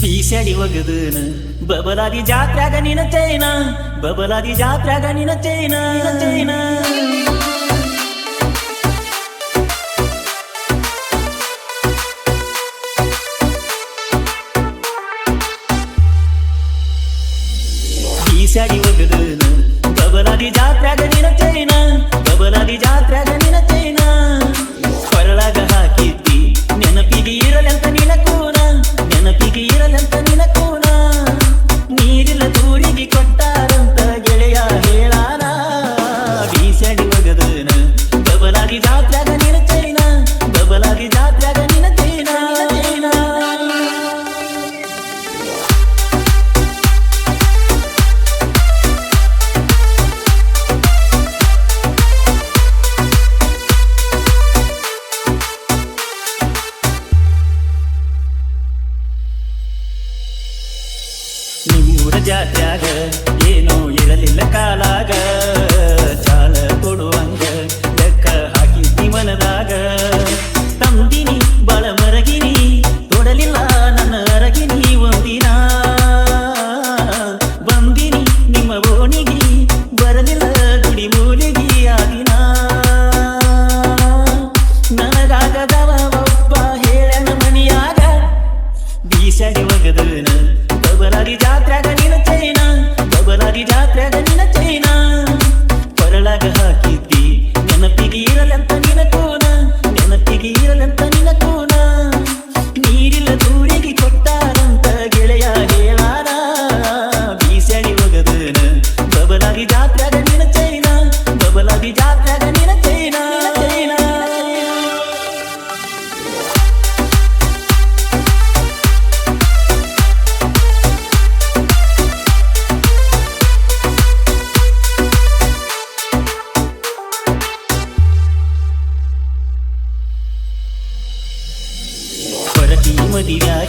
ಬೀಸಡಿ ಒಗದನ ಬಬಲಾದಿ ಜಾತ್ರ್ಯಾಗ ನಿನ ಚೈನ ಬಬಲಾದಿ ಜಾತ್ರ್ಯಾಗ ನಿನ ಚೈನ ನಿನ ಚೈನ ಬೀಸಡಿ ಒಗದನ ಬಬಲಾದಿ ಜಾತ್ರ್ಯಾಗ ನಿನ ಚೈನ ಬಬಲಾದಿ ಜಾತ್ರ್ಯಾಗ ನಿನ ಚೈನ ಕೊರಳಾಗ ಹಾಕಿದ್ದಿ ನೆನಪಿಗೆ ಇರಲೆಂತ ನಿನ ಕೂನ ನೆನಪಿಗೆ ಇರಲೆಂತ ನಿನ ಕೂನ ನೀರಿಲ್ಲ ತೂರಿಗೆ ಕೊಟ್ಟಾರಂತ ಗೆಳೆಯ ಹೇಳಾನ ಬೀಸಡಿ ಒಗದನ ಬಬಲಾದಿ ಜಾತ್ರ್ಯಾಗ ನಿನ ಚೈನ ಬಬಲಾದಿ ಜಾತ್ರ್ಯಾಗ ನಿನ ಚೈನ ನಿನ ಚೈನ ನಿಮ್ಮೂರ ಜಾತ್ಯಾಗ ಏನೋ ಇರಲಿಲ್ಲ ಕಾಲಾಗ ಚಾಲ ಕೊಡುವಂಗ ಲೆಕ್ಕ ಹಾಕಿದ್ದಿ ಮನದಾಗ ತಂದಿನಿ ಬಾಳ ಮರಗಿನಿ ತೊಡಲಿಲ್ಲ ನನ್ನ ಅರಗಿನಿ ಒಂದಿನ ಬಂದಿನಿ ನಿಮ್ಮ ಓಣಿಗಿ ಬರಲಿಲ್ಲ ಗುಡಿ ಮೂಲಿಗಿ ಆ ದಿನ ನನಗಾಗದವ ಒಬ್ಬ ಹೇಳನ ಮನಿಯಾಗ ಬೀಸಡಿ ಒಗದನ ಬಬಲಾದಿ ಜಾತ್ರ್ಯಾಗ ನಿನ ಚೈನ ಬಬಲಾದಿ ಜಾತ್ರ್ಯಾಗ ನಿನ ಚೈನ ಕೊರಳಾಗ ಹಾಕಿದ್ದಿ ನೆನಪಿಗೆ ಇರಲೆಂತ ನಿನ ಕೋನ ನೆನಪಿಗೆ ಇರಲೆಂತ ನಿನ ಕೋನ ನೀರಿಲ್ಲ ದೂರಿಗೆ ಕೊಟ್ಟಾರಂತ ಗೆಳೆಯ ಹೇಳಾರ ಬೀಸಡಿ ಒಗದನ ಬಬಲಾದಿ ಜಾತ್ರ್ಯಾಗ ನಿನ ಚೈನ ಬಬಲಾದಿ ಜಾತ್ರ್ಯಾಗ ನಿನ ಚೈನ ಚೈನ ಹೊರತಿ ಮದಿವ್ಯಾಗ